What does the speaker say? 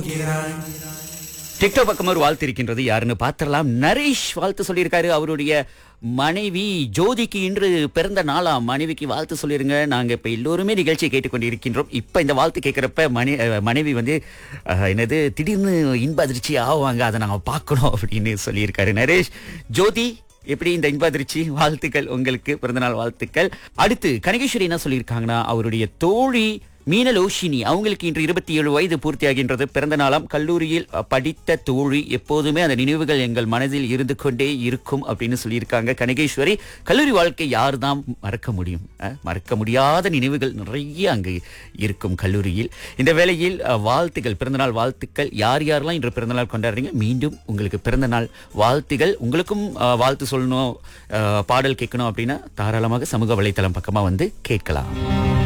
TikTok பக்கம் ஒரு வாழ்த்து இருக்கின்றது யாருன்னு பார்த்தரலாம் நரேஷ் வாழ்த்து சொல்லியிருக்காரு அவருடைய மனைவி ஜோதிக்கு இன்று பிறந்த நாளா மனைவிக்கு வாழ்த்து சொல்லிருங்க நாங்க இப்ப எல்லோருமே நிகழ்ச்சியை கேட்டுக்கொண்டு இருக்கின்றோம் இப்ப இந்த வாழ்த்து கேட்கிறப்ப மனை அஹ், மனைவி வந்து அஹ், என்னது திடீர்னு இன்ப அதிர்ச்சி ஆவாங்க அதை நாங்க பார்க்கணும் அப்படின்னு சொல்லியிருக்காரு நரேஷ் ஜோதி எப்படி இந்த இன்ப அதிர்ச்சி வாழ்த்துக்கள் உங்களுக்கு பிறந்தநாள் வாழ்த்துக்கள் அடுத்து கனகேஸ்வரி என்ன சொல்லியிருக்காங்கன்னா அவருடைய தோழி மீனலோஷினி அவங்களுக்கு இன்று இருபத்தி ஏழு வயது பூர்த்தியாகின்றது பிறந்த நாளாம் கல்லூரியில் அ, படித்த தோழி எப்போதுமே அந்த நினைவுகள் எங்கள் மனதில் இருந்து கொண்டே இருக்கும் அப்படின்னு சொல்லியிருக்காங்க கனகேஸ்வரி கல்லூரி வாழ்க்கை யார் தான் மறக்க முடியும் அ, மறக்க முடியாத நினைவுகள் நிறைய அங்கு இருக்கும் கல்லூரியில் இந்த வேளையில் அ, வாழ்த்துக்கள் பிறந்தநாள் வாழ்த்துக்கள் யார் யாரெல்லாம் இன்று பிறந்தநாள் கொண்டாடுறீங்க மீண்டும் உங்களுக்கு பிறந்தநாள் வாழ்த்துகள் உங்களுக்கும் அ, வாழ்த்து சொல்லணும் அ, பாடல் கேட்கணும் அப்படின்னா தாராளமாக சமூக வலைத்தளம் பக்கமா வந்து கேட்கலாம்